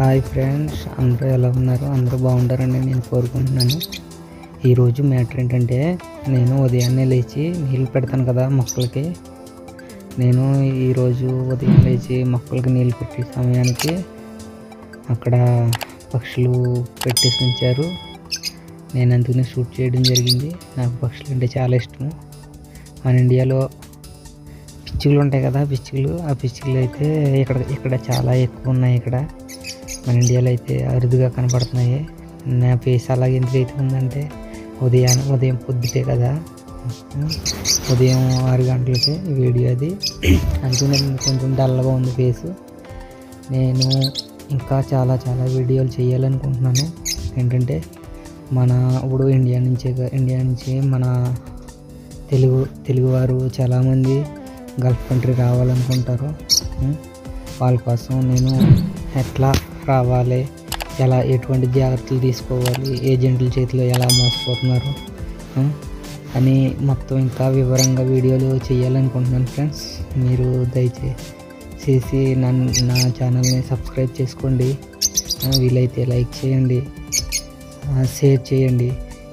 Hi friends అందరూ ఎలా ఉన్నారు అందరూ బాగుంటారని నేను కోరుకుంటున్నాను ఈరోజు మ్యాటర్ ఏంటంటే నేను ఉదయాన్నే లేచి నీళ్ళు పెడతాను కదా మొక్కలకి నేను ఈరోజు ఉదయం లేచి మొక్కలకి నీళ్ళు పెట్టే సమయానికి అక్కడ పక్షులు పెట్టేసి ఉంచారు నేను అందుకనే షూట్ చేయడం జరిగింది నాకు పక్షులు అంటే చాలా ఇష్టం మన ఇండియాలో పిచ్చుకలు ఉంటాయి కదా పిచ్చుకలు ఆ పిచ్చుకలు అయితే ఇక్కడ ఇక్కడ చాలా ఎక్కువ ఉన్నాయి ఇక్కడ మన ఇండియాలో అయితే అరుదుగా కనపడుతున్నాయి నా ఫేస్ అలాగే ఎందుకు అయితే ఉందంటే ఉదయం ఉదయం పొద్దుటే కదా ఉదయం ఆరు గంటలకి ఈ వీడియో అది అందుకనే కొంచెం డల్గా ఉంది ఫేసు నేను ఇంకా చాలా చాలా వీడియోలు చేయాలనుకుంటున్నాను ఏంటంటే మన ఇప్పుడు ఇండియా నుంచే కా- ఇండియా నుంచి మన తెలుగు తెలుగువారు చాలామంది గల్ఫ్ కంట్రీ రావాలనుకుంటారు ఉం? వాళ్ళ కోసం నేను ఎట్లా రావాలి ఎలా ఎటువంటి జాగ్రత్తలు తీసుకోవాలి ఏజెంట్ల చేతిలో ఎలా మోసపోతున్నారు ఉం? అని మొత్తం ఇంకా వివరంగా వీడియోలు చేయాలనుకుంటున్నాను ఫ్రెండ్స్ మీరు దయచేసి నన్ను నా ఛానల్ని సబ్స్క్రైబ్ చేసుకోండి ఆ, వీలైతే లైక్ చేయండి ఆ, షేర్ చేయండి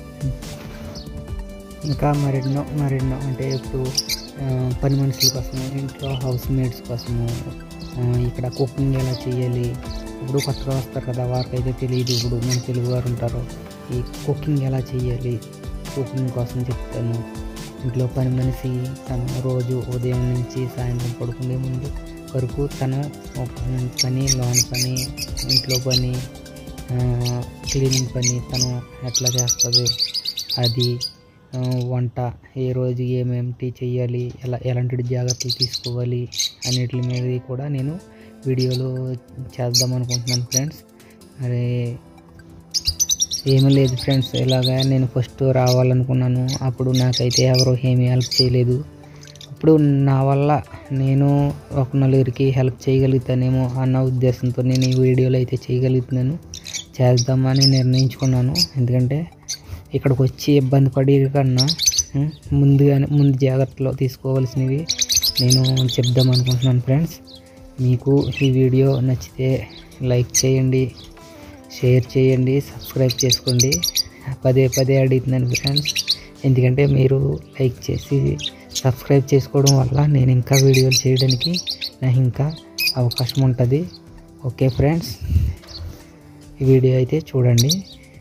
ఇంకా మరెన్నో మరెన్నో అంటే ఇప్పుడు ఆ, పని మనుషుల కోసము ఇంట్లో హౌస్ మేట్స్ కోసము ఆ, ఇక్కడ కుకింగ్ ఎలా చేయాలి ఇప్పుడు కొత్తగా వస్తారు కదా వారికి అయితే తెలియదు ఇప్పుడు మన తెలుగు వారు ఉంటారు ఈ కుకింగ్ ఎలా చేయాలి కుకింగ్ కోసం చెప్తాను ఇంట్లో పని మనిషి తను రోజు ఉదయం నుంచి సాయంత్రం పడుకునే ముందు వరకు తను ఒక పని లోన్ పని ఇంట్లో పని క్లీనింగ్ పని తను ఎట్లా చేస్తుంది అది ఆ, వంట ఏ రోజు ఏమేమిటి చేయాలి ఎలా ఎలాంటి జాగ్రత్తలు తీసుకోవాలి అన్నిటి మీద కూడా నేను వీడియోలు చేద్దాం అనుకుంటున్నాను ఫ్రెండ్స్ మరి ఏమీ లేదు ఫ్రెండ్స్ ఇలాగా నేను ఫస్ట్ రావాలనుకున్నాను అప్పుడు నాకైతే ఎవరు ఏమీ హెల్ప్ చేయలేదు ఇప్పుడు నా వల్ల నేను ఒక నలుగురికి హెల్ప్ చేయగలుగుతానేమో అన్న ఉద్దేశంతో నేను ఈ వీడియోలో అయితే చేయగలుగుతున్నాను చేద్దామని నిర్ణయించుకున్నాను ఎందుకంటే ఇక్కడికి వచ్చి ఇబ్బంది పడే కన్నా ఉం, ముందుగానే ముందు జాగ్రత్తలు తీసుకోవాల్సినవి నేను చెప్దాం అనుకుంటున్నాను ఫ్రెండ్స్ మీకు ఈ వీడియో నచ్చితే లైక్ చేయండి షేర్ చేయండి సబ్స్క్రైబ్ చేసుకోండి పదే పదే అడుగుతున్నాను ఫ్రెండ్స్ ఎందుకంటే మీరు లైక్ చేసి సబ్స్క్రైబ్ చేసుకోవడం వల్ల నేను ఇంకా వీడియోలు చేయడానికి నాకు ఇంకా అవకాశం ఉంటుంది ఓకే ఫ్రెండ్స్ ఈ వీడియో అయితే చూడండి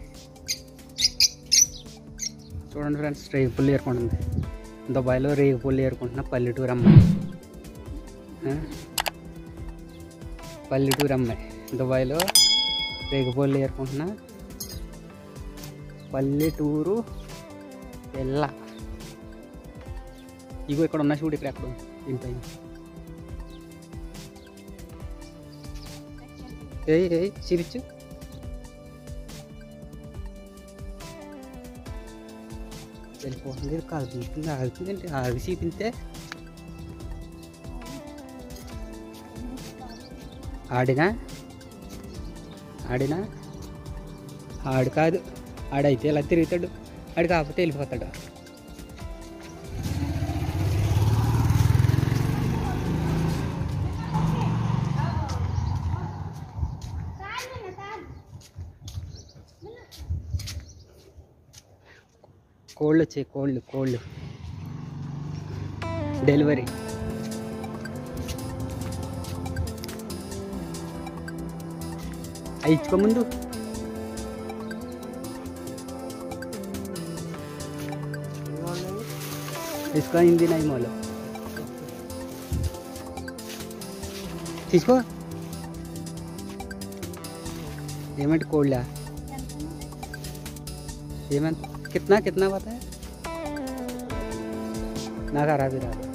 చూడండి ఫ్రెండ్స్ రేగు పుల్లి ఏరుకుంటుంది దుబాయ్లో రేగు పుల్లి ఏరుకుంటున్న పల్లెటూరు అమ్మాయి ఆ? పల్లెటూరు అమ్మాయి దుబాయ్లో రేగు పుల్లి ఏరుకుంటున్న పల్లెటూరు ఎల్ల ఇగో ఇక్కడ ఉన్న చూడు ఇక్కడ ఎక్కడ ఉంది దీనిపైన ఏయ్ ఏయ్ చిరిచు వెళ్ళిపోతుంది కాదు చూస్తుంది ఆగుతుంది అంటే ఆగి చూపితే ఆడినా ఆడినా ఆడు కాదు ఆడైతే ఇలా తిరుగుతాడు ఆడు కాకపోతే వెళ్ళిపోతాడు కోళ్ళు వచ్చాయి కోళ్ళు కోళ్ళు డెలివరీ అవి ఇచ్చుకో ముందు इसका हिंदी नहीं मालूम తీసుకో ఏమంటే కోళ్ళా ఏమంత కిतना कितना बताया నాకు అరాబీ రాదు